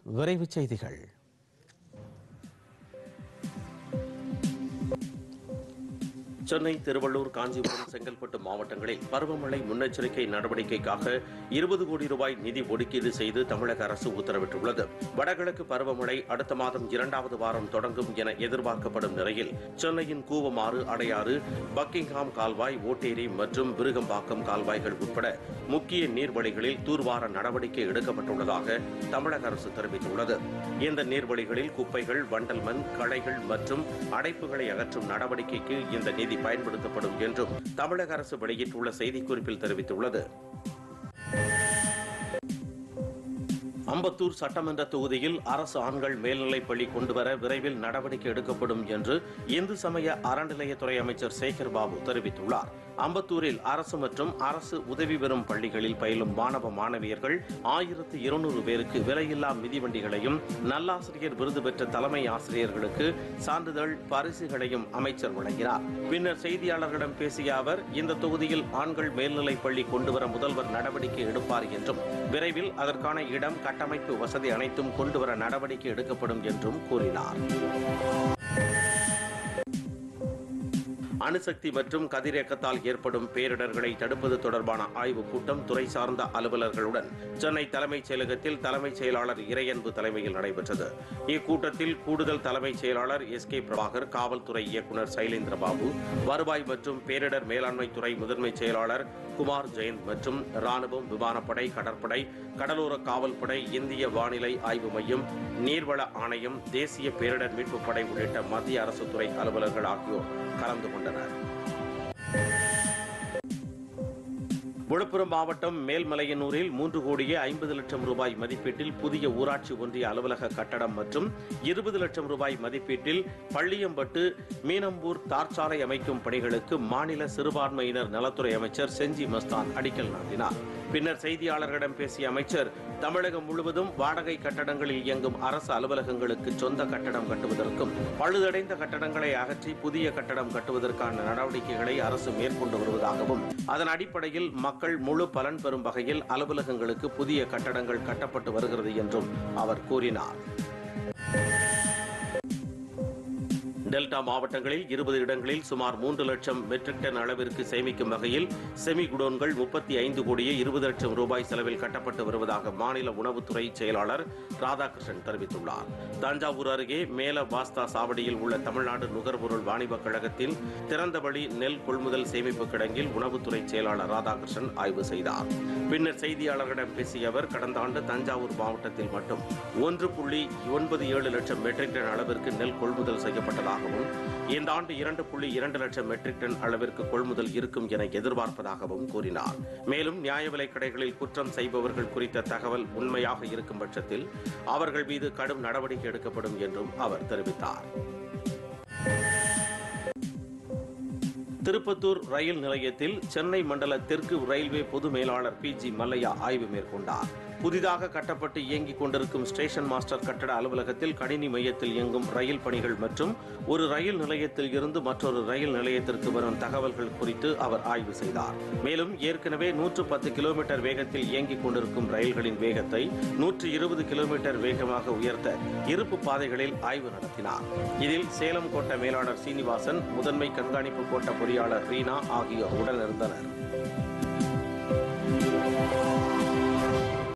விரைவுச் செய்திகள் சென்னை திருவள்ளூர் காஞ்சிபுரம் செங்கல்பட்டு மாவட்டங்களில் பருவமழை முன்னெச்சரிக்கை நடவடிக்கைக்காக இருபது கோடி ரூபாய் நிதி ஒதுக்கீடு செய்து தமிழக அரசு உத்தரவிட்டுள்ளது வடகிழக்கு பருவமழை அடுத்த மாதம் இரண்டாவது வாரம் தொடங்கும் என எதிர்பார்க்கப்படும் நிலையில் சென்னையின் கூவமாறு அடையாறு பக்கிங்ஹாம் கால்வாய் ஓட்டேரி மற்றும் விருகம்பாக்கம் கால்வாய்கள் உட்பட முக்கிய நீர்வழிகளில் தூர்வார நடவடிக்கை எடுக்கப்பட்டுள்ளதாக தமிழக அரசு தெரிவித்துள்ளது இந்த நீர்வழிகளில் குப்பைகள் வண்டல் மண் களைகள் மற்றும் அடைப்புகளை அகற்றும் நடவடிக்கைக்கு இந்த நிதி பயன்படுத்தப்படும் என்றும் தமிழக அரசு வெளியிட்டுள்ள செய்திக்குறிப்பில் தெரிவித்துள்ளது அம்பத்தூர் சட்டமன்ற தொகுதியில் அரசு ஆண்கள் மேல்நிலைப் பள்ளி கொண்டுவர விரைவில் நடவடிக்கை எடுக்கப்படும் என்று இந்து சமய அறநிலையத்துறை அமைச்சர் சேகர் பாபு தெரிவித்துள்ளார் அம்பத்தூரில் அரசு மற்றும் அரசு உதவி பெறும் பள்ளிகளில் பயிலும் மாணவ மாணவியர்கள் ஆயிரத்து இருநூறு பேருக்கு விலையில்லா மிதிவண்டிகளையும் நல்லாசிரியர் விருது பெற்ற தலைமை ஆசிரியர்களுக்கு சான்றிதழ் பரிசுகளையும் அமைச்சர் வழங்கினார் பின்னர் செய்தியாளர்களிடம் பேசிய அவர் இந்த தொகுதியில் ஆண்கள் மேல்நிலைப் பள்ளி கொண்டுவர முதல்வர் நடவடிக்கை எடுப்பார் என்றும் விரைவில் அதற்கான இடம் கட்டமைப்பு வசதி அனைத்தும் கொண்டுவர நடவடிக்கை எடுக்கப்படும் என்றும் கூறினார் அணுசக்தி மற்றும் கதிரியக்கத்தால் ஏற்படும் பேரிடர்களை தடுப்பது தொடர்பான ஆய்வுக் கூட்டம் துறை சார்ந்த அலுவலர்களுடன் சென்னை தலைமைச் செயலகத்தில் தலைமைச் செயலாளர் இறையன்பு தலைமையில் நடைபெற்றது இக்கூட்டத்தில் கூடுதல் தலைமைச் செயலாளர் எஸ் கே பிரபாகர் காவல்துறை இயக்குநர் சைலேந்திர பாபு வருவாய் மற்றும் பேரிடர் மேலாண்மை துறை முதன்மை செயலாளர் குமார் ஜெயந்த் மற்றும் ராணுவம் விமானப்படை கடற்படை கடலோர காவல்படை இந்திய வானிலை ஆய்வு மையம் நீர்வள ஆணையம் தேசிய பேரிடர் மீட்புப் படை உள்ளிட்ட மத்திய அரசு துறை அலுவலர்கள் ஆகியோர் கலந்து கொண்டனர் விழுப்புரம் மாவட்டம் மேல்மலையனூரில் மூன்று கோடியே ஐம்பது லட்சம் ரூபாய் மதிப்பீட்டில் புதிய ஊராட்சி ஒன்றிய அலுவலக கட்டடம் மற்றும் இருபது லட்சம் ரூபாய் மதிப்பீட்டில் பள்ளியம்பட்டு மீனம்பூர் தார்ச்சாலை அமைக்கும் பணிகளுக்கு மாநில சிறுபான்மையினர் நலத்துறை அமைச்சர் செஞ்சி மஸ்தான் அடிக்கல் நாட்டினார் பின்னர் செய்தியாளர்களிடம் பேசிய அமைச்சர் தமிழகம் முழுவதும் வாடகை கட்டடங்களில் இயங்கும் அரசு அலுவலகங்களுக்கு சொந்த கட்டடம் கட்டுவதற்கும் பழுதடைந்த கட்டடங்களை அகற்றி புதிய கட்டடம் கட்டுவதற்கான நடவடிக்கைகளை அரசு மேற்கொண்டு வருவதாகவும் அதன் அடிப்படையில் மக்கள் முழு பலன் பெறும் வகையில் அலுவலகங்களுக்கு புதிய கட்டடங்கள் கட்டப்பட்டு வருகிறது என்றும் அவர் கூறினார் டெல்டா மாவட்டங்களில் இருபது இடங்களில் சுமார் மூன்று லட்சம் மெட்ரிக் டன் அளவிற்கு சேமிக்கும் வகையில் செமி குடோன்கள் முப்பத்தி ஐந்து கோடியே இருபது லட்சம் ரூபாய் செலவில் கட்டப்பட்டு வருவதாக மாநில உணவுத்துறை செயலாளர் ராதாகிருஷ்ணன் தெரிவித்துள்ளார் தஞ்சாவூர் அருகே மேல வாஸ்தா சாவடியில் உள்ள தமிழ்நாடு நுகர்பொருள் வாணிபக் கழகத்தில் திறந்தவழி நெல் கொள்முதல் சேமிப்பு கிடங்கில் உணவுத்துறை செயலாளர் ராதாகிருஷ்ணன் ஆய்வு செய்தார் பின்னர் செய்தியாளர்களிடம் பேசிய அவர் கடந்த ஆண்டு தஞ்சாவூர் மாவட்டத்தில் மட்டும் ஒன்று புள்ளி ஒன்பது ஏழு லட்சம் மெட்ரிக் டன் அளவிற்கு நெல் கொள்முதல் செய்யப்பட்டதாகவும் இந்த ஆண்டு இரண்டு புள்ளி இரண்டு லட்சம் மெட்ரிக் டன் அளவிற்கு கொள்முதல் இருக்கும் என எதிர்பார்ப்பதாகவும் கூறினார் மேலும் நியாய விலைக் கடைகளில் குற்றம் செய்பவர்கள் குறித்த தகவல் உண்மையாக இருக்கும் பட்சத்தில் அவர்கள் மீது கடும் நடவடிக்கை எடுக்கப்படும் என்றும் அவர் தெரிவித்தார் திருப்பத்தூர் ரயில் நிலையத்தில் சென்னை மண்டல தெற்கு ரயில்வே பொது மேலாளர் பி ஜி மல்லையா ஆய்வு மேற்கொண்டார் புதிதாக கட்டப்பட்டு இயங்கிக் கொண்டிருக்கும் ஸ்டேஷன் மாஸ்டர் கட்டட அலுவலகத்தில் கணினி மையத்தில் இயங்கும் ரயில் பணிகள் மற்றும் ஒரு ரயில் நிலையத்தில் இருந்து மற்றொரு ரயில் நிலையத்திற்கு வரும் தகவல்கள் குறித்து அவர் ஆய்வு செய்தார் மேலும் ஏற்கனவே நூற்று பத்து கிலோமீட்டர் வேகத்தில் இயங்கிக் கொண்டிருக்கும் ரயில்களின் வேகத்தை நூற்று இருபது கிலோமீட்டர் வேகமாக உயர்த்த இருப்பு பாதைகளில் ஆய்வு நடத்தினார் இதில் சேலம் கோட்ட மேலாளர் சீனிவாசன் முதன்மை கண்காணிப்பு கோட்ட பொறியாளர் ரீனா ஆகியோர் உடனிருந்தனர்